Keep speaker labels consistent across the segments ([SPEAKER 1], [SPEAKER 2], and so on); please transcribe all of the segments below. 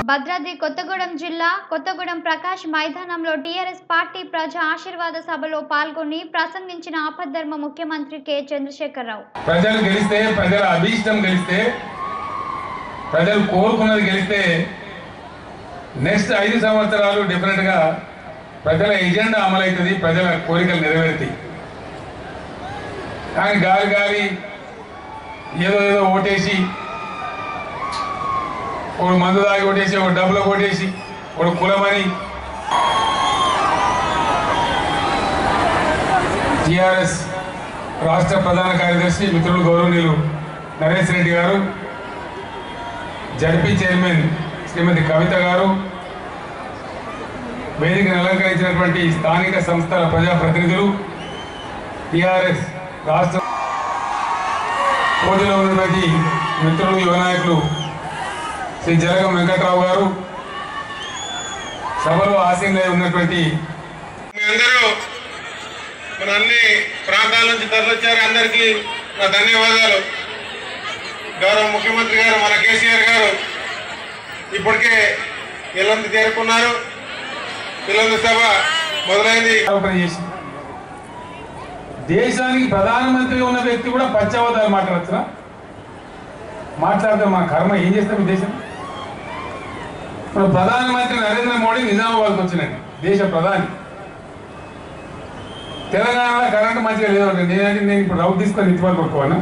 [SPEAKER 1] భద్రాద్రి కొత్తగూడెం జిల్లా కొత్తగూడెం ప్రకాష్ మైదానంలో TRS party ప్రజా ఆశీర్వాద సభలో పాల్గొని ప్రసంగించిన ఆపద్ధర్మ ముఖ్యమంత్రి కె చంద్రశేఖరరావు
[SPEAKER 2] ప్రజలు గెలిస్తే ప్రజల అభీష్టం గెలిస్తే ప్రజలు కోరుకున్నది గెలిస్తే నెక్స్ట్ ఐదు సంవత్సరాలు డిఫరెంట్గా ప్రజల ఎజెండా అమలవుతుంది ప్రజల కోరికలు నెరవేరుతాయి కానీ గాలి గాలి ఏదో ఏదో ఓటేసి ఒకడు మందు దాగి ఓటేసి ఒక డబ్బులో ఓటేసి ఒక కులమని టిఆర్ఎస్ రాష్ట్ర ప్రధాన కార్యదర్శి మిత్రులు గౌరవనీయులు నరేష్ రెడ్డి గారు జడ్పీ చైర్మన్ శ్రీమతి కవిత గారు వేదికను అలంకరించినటువంటి స్థానిక సంస్థల ప్రజాప్రతినిధులు టిఆర్ఎస్ రాష్ట్ర పోటీలో ఉన్నటువంటి మిత్రులు యువ నాయకులు శ్రీ జలగం వెంకట్రావు గారు సభలో ఆసీనులై ఉన్నటువంటి
[SPEAKER 3] మీ అందరూ మన అన్ని ప్రాంతాల నుంచి తరలిచ్చారు అందరికీ నా ధన్యవాదాలు గౌరవ ముఖ్యమంత్రి గారు మన కేసీఆర్ గారు ఇప్పటికే ఇల్లందు చేరుకున్నారు ఇల్లందు సభ మొదలైంది
[SPEAKER 2] ఆరోపణ చేసి దేశానికి ప్రధానమంత్రి ఉన్న వ్యక్తి కూడా పచ్చవతాలు మాట్లాడచ్చునా మాట్లాడితే మన కర్మ ఏం చేస్తాం ఈ దేశం ఇప్పుడు ప్రధానమంత్రి నరేంద్ర మోడీ నిజామాబాద్కి వచ్చినాడు దేశ ప్రధాని తెలంగాణలో కరెంట్ మంచిగా లేదంటే నేనంటే నేను ఇప్పుడు రౌత్ తీసుకొని ఇటీవల కొట్టుకోవాలా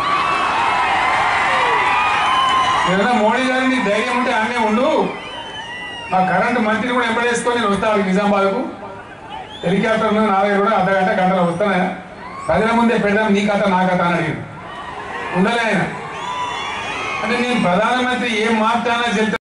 [SPEAKER 2] ఏదైనా మోడీ గారు నీకు ధైర్యం ఉంటే అన్నే ఉండు ఆ కరెంటు మంత్రిని కూడా ఎంబడేసుకొని నేను వస్తాను నిజామాబాద్కు హెలికాప్టర్ మీద నాలుగు కూడా అర్ధ గంట గంటలో వస్తానే ప్రజల ముందే పెడదాం నీ కథ నా కథ అని అడిగాడు ఉండలే ఆయన అంటే నేను ప్రధానమంత్రి ఏం మార్చానో చెప్తే